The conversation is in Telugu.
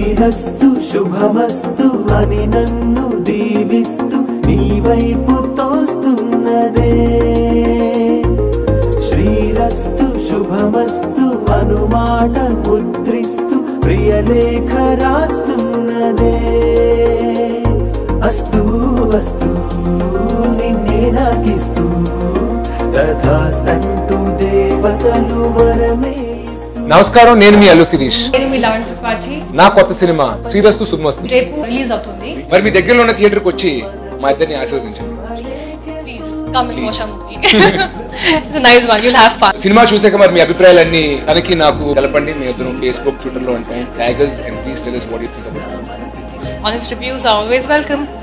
శ్రీరస్తు శుభమస్తు అని నన్ను దీవిస్తూ నీ వైపు తోస్తున్నదే శ్రీరస్తు శుభమస్తు అనుమాట ముద్రిస్తూ ప్రియలేఖ రాస్తున్నదే అస్తు అస్తు నిన్నే నాకిస్తూ తథాస్తంటూ దేవతలు వరమే ఇస్తూ నమస్కారం నేను మీ అల్లు శిరీష్ నేను మీ లావణ్ త్రిపాఠి నా కొత్త సినిమా శ్రీరస్తు శుభమస్తు రేపు రిలీజ్ అవుతుంది మరి మీ దగ్గరలో ఉన్న థియేటర్కి వచ్చి మా ఇద్దరిని ఆశీర్వదించండి please please come and watch movie nice one you'll have fun సినిమా చూసాక మరి మీ అభిప్రాయాలన్నీ తనకి నాకు తెలపండి మీ ఇద్దరు ఫేస్బుక్ ట్విట్టర్ లో ఉంటాయి tigers and please tell us what you think about it. honest reviews are always welcome